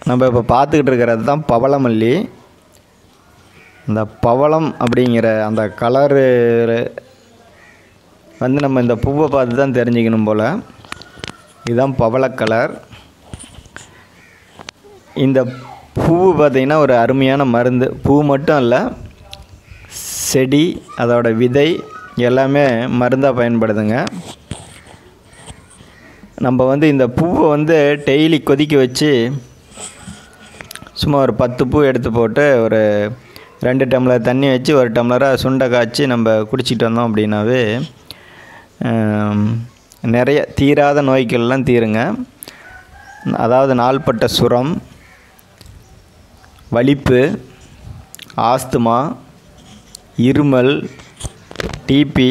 நம்ம இப்போ பார்த்துக்கிட்டு இருக்கிறது தான் பவளமல்லி இந்த பவளம் அப்படிங்கிற அந்த கலரு வந்து நம்ம இந்த பூவை பார்த்து தான் தெரிஞ்சுக்கணும் போல் இதுதான் பவள கலர் இந்த பூ பார்த்திங்கன்னா ஒரு அருமையான மருந்து பூ மட்டும் இல்லை செடி அதோட விதை எல்லாமே மருந்தாக பயன்படுதுங்க நம்ம வந்து இந்த பூவை வந்து டெய்லி கொதிக்க வச்சு சும்மா ஒரு பத்து பூ எடுத்து போட்டு ஒரு ரெண்டு டம்ளர் தண்ணி வச்சு ஒரு டம்ளராக சுண்டை காய்ச்சி நம்ம குடிச்சிட்டு வந்தோம் அப்படின்னாவே ஆம், நிறைய தீராத நோய்கள்லாம் தீருங்க அதாவது நாள்பட்ட சுரம் வலிப்பு ஆஸ்துமா இருமல் டிபி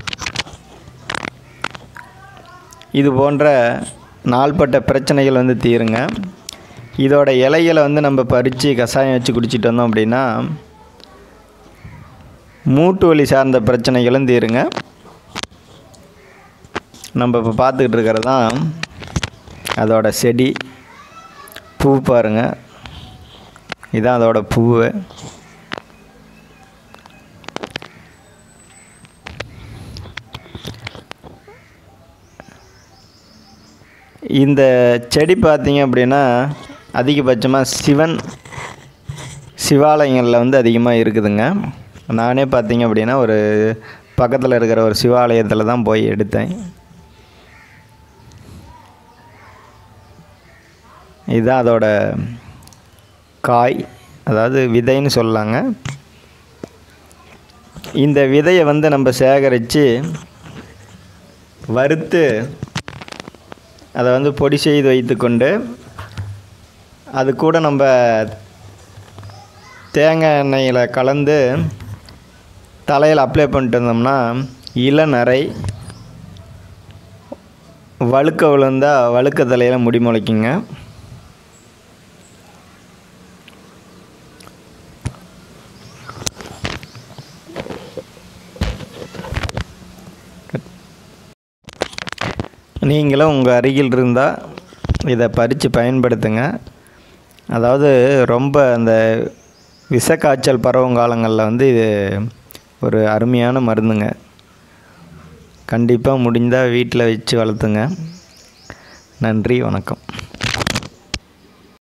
இது போன்ற நாள்பட்ட பிரச்சனைகள் வந்து தீருங்க இதோட இலைகளை வந்து நம்ம பறித்து கஷாயம் வச்சு குடிச்சிட்டு வந்தோம் அப்படின்னா மூட்டு வலி சார்ந்த பிரச்சனைகளும் தீருங்க நம்ம இப்போ பார்த்துக்கிட்டு இருக்கிறது தான் அதோட செடி பூ பாருங்கள் இதான் அதோட பூவு இந்த செடி பார்த்தீங்க அப்படின்னா அதிகபட்சமாக சிவன் சிவாலயங்களில் வந்து அதிகமாக இருக்குதுங்க நானே பார்த்தீங்க அப்படின்னா ஒரு பக்கத்தில் இருக்கிற ஒரு சிவாலயத்தில் தான் போய் எடுத்தேன் இதுதான் அதோட காய் அதாவது விதைன்னு சொல்லலாங்க இந்த விதையை வந்து நம்ம சேகரித்து வறுத்து அதை வந்து பொடி செய்து வைத்துக்கொண்டு அது கூட நம்ம தேங்காய் எண்ணெயில் கலந்து தலையில் அப்ளை பண்ணிட்டு இருந்தோம்னா இளநரை வழுக்க விழுந்தா வழுக்க தலையில் முடி முளைக்குங்க நீங்களும் உங்கள் அருகில் இருந்தால் இதை பறித்து பயன்படுத்துங்க அதாவது ரொம்ப அந்த விஷக்காய்ச்சல் பரவும் காலங்களில் வந்து இது ஒரு அருமையான மருந்துங்க கண்டிப்பாக முடிந்தால் வீட்டில் வச்சு வளர்த்துங்க நன்றி வணக்கம்